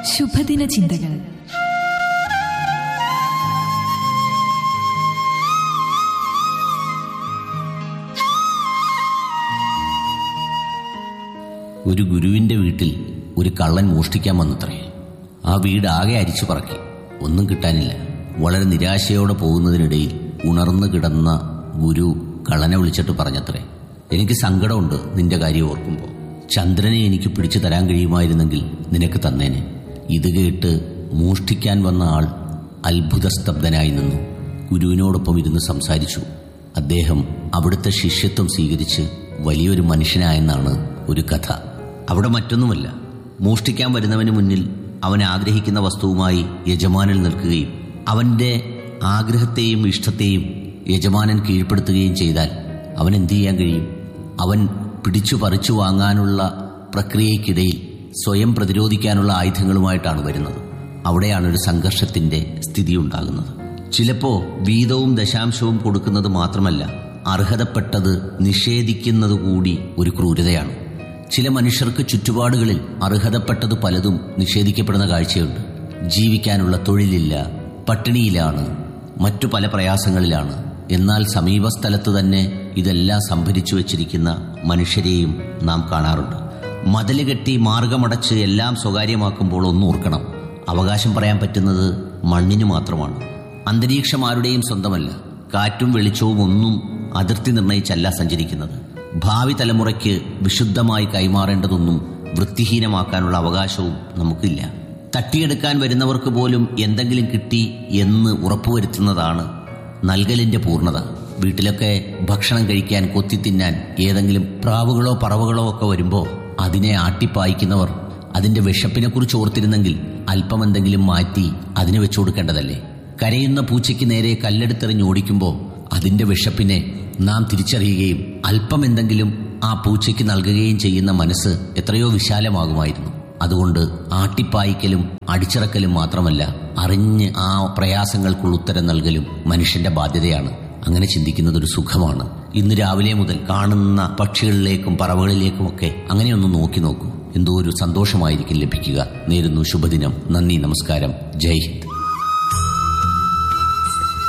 ശുഭദിന ചിന്തകൾ ഒരു ഗുരുവിന്റെ വീട്ടിൽ ഒരു കള്ളൻ മോഷ്ടിക്കാൻ വന്നത്രേ ആ വീട് ആകെ അരിച്ചു പറക്കി ഒന്നും കിട്ടാനില്ല വളരെ നിരാശയോടെ പോകുന്നതിനിടയിൽ ഉണർന്നു കിടന്ന ഗുരു കള്ളനെ വിളിച്ചിട്ട് പറഞ്ഞത്രേ എനിക്ക് സങ്കടമുണ്ട് നിന്റെ കാര്യം ഓർക്കുമ്പോൾ ചന്ദ്രനെ എനിക്ക് പിടിച്ചു തരാൻ കഴിയുമായിരുന്നെങ്കിൽ നിനക്ക് തന്നേനെ ഇത് കേട്ട് മോഷ്ടിക്കാൻ വന്ന ആൾ അത്ഭുതസ്തബ്ധനായി നിന്നു ഗുരുവിനോടൊപ്പം ഇരുന്ന് സംസാരിച്ചു അദ്ദേഹം അവിടുത്തെ ശിഷ്യത്വം സ്വീകരിച്ച് വലിയൊരു മനുഷ്യനായെന്നാണ് ഒരു കഥ അവിടെ മറ്റൊന്നുമല്ല മോഷ്ടിക്കാൻ വരുന്നവന് മുന്നിൽ അവൻ ആഗ്രഹിക്കുന്ന വസ്തുവുമായി യജമാനൻ നിൽക്കുകയും അവന്റെ ആഗ്രഹത്തെയും ഇഷ്ടത്തെയും യജമാനൻ കീഴ്പ്പെടുത്തുകയും ചെയ്താൽ അവൻ എന്തു ചെയ്യാൻ കഴിയും അവൻ പിടിച്ചു പറിച്ചു വാങ്ങാനുള്ള പ്രക്രിയയ്ക്കിടയിൽ സ്വയം പ്രതിരോധിക്കാനുള്ള ആയുധങ്ങളുമായിട്ടാണ് വരുന്നത് അവിടെയാണ് ഒരു സംഘർഷത്തിന്റെ സ്ഥിതി ഉണ്ടാകുന്നത് ചിലപ്പോ വീതവും ദശാംശവും കൊടുക്കുന്നത് മാത്രമല്ല അർഹതപ്പെട്ടത് നിഷേധിക്കുന്നത് കൂടി ഒരു ക്രൂരതയാണ് ചില മനുഷ്യർക്ക് ചുറ്റുപാടുകളിൽ അർഹതപ്പെട്ടത് പലതും നിഷേധിക്കപ്പെടുന്ന കാഴ്ചയുണ്ട് ജീവിക്കാനുള്ള തൊഴിലില്ല പട്ടിണിയിലാണ് മറ്റു പല പ്രയാസങ്ങളിലാണ് എന്നാൽ സമീപസ്ഥലത്ത് തന്നെ ഇതെല്ലാം സംഭരിച്ചു വച്ചിരിക്കുന്ന മനുഷ്യരെയും നാം കാണാറുണ്ട് മതില് കെട്ടി മാർഗമടച്ച് എല്ലാം സ്വകാര്യമാക്കുമ്പോൾ ഒന്നോർക്കണം അവകാശം പറയാൻ പറ്റുന്നത് മണ്ണിന് മാത്രമാണ് അന്തരീക്ഷം ആരുടെയും സ്വന്തമല്ല കാറ്റും വെളിച്ചവും ഒന്നും അതിർത്തി നിർണയിച്ചല്ല സഞ്ചരിക്കുന്നത് ഭാവി തലമുറയ്ക്ക് വിശുദ്ധമായി കൈമാറേണ്ടതൊന്നും വൃത്തിഹീനമാക്കാനുള്ള അവകാശവും നമുക്കില്ല തട്ടിയെടുക്കാൻ വരുന്നവർക്ക് പോലും എന്തെങ്കിലും കിട്ടി എന്ന് ഉറപ്പുവരുത്തുന്നതാണ് നൽകലിന്റെ പൂർണ്ണത വീട്ടിലൊക്കെ ഭക്ഷണം കഴിക്കാൻ കൊത്തി തിന്നാൻ ഏതെങ്കിലും പ്രാവുകളോ പറവുകളോ ഒക്കെ വരുമ്പോൾ അതിനെ ആട്ടിപ്പായിക്കുന്നവർ അതിന്റെ വിശപ്പിനെ കുറിച്ച് ഓർത്തിരുന്നെങ്കിൽ അല്പം എന്തെങ്കിലും മാറ്റി അതിന് വെച്ചു കൊടുക്കേണ്ടതല്ലേ കരയുന്ന പൂച്ചയ്ക്ക് നേരെ കല്ലെടുത്തെറിഞ്ഞ് ഓടിക്കുമ്പോൾ അതിന്റെ വിശപ്പിനെ നാം തിരിച്ചറിയുകയും അല്പം എന്തെങ്കിലും ആ പൂച്ചയ്ക്ക് നൽകുകയും ചെയ്യുന്ന മനസ്സ് എത്രയോ വിശാലമാകുമായിരുന്നു അതുകൊണ്ട് ആട്ടിപ്പായിക്കലും അടിച്ചിറക്കലും മാത്രമല്ല അറിഞ്ഞ് ആ പ്രയാസങ്ങൾക്കുള്ള ഉത്തരം നൽകലും മനുഷ്യന്റെ ബാധ്യതയാണ് അങ്ങനെ ചിന്തിക്കുന്നത് ഒരു സുഖമാണ് ഇന്ന് രാവിലെ മുതൽ കാണുന്ന പക്ഷികളിലേക്കും പറവകളിലേക്കുമൊക്കെ അങ്ങനെയൊന്ന് നോക്കി നോക്കൂ എന്തോ ഒരു സന്തോഷമായിരിക്കും ലഭിക്കുക നേരുന്നു ശുഭദിനം നന്ദി നമസ്കാരം ജയ് ഹിന്ദ്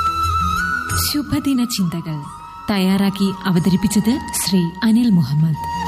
ശുഭദിന ചിന്തകൾ തയ്യാറാക്കി അവതരിപ്പിച്ചത് ശ്രീ അനിൽ മുഹമ്മദ്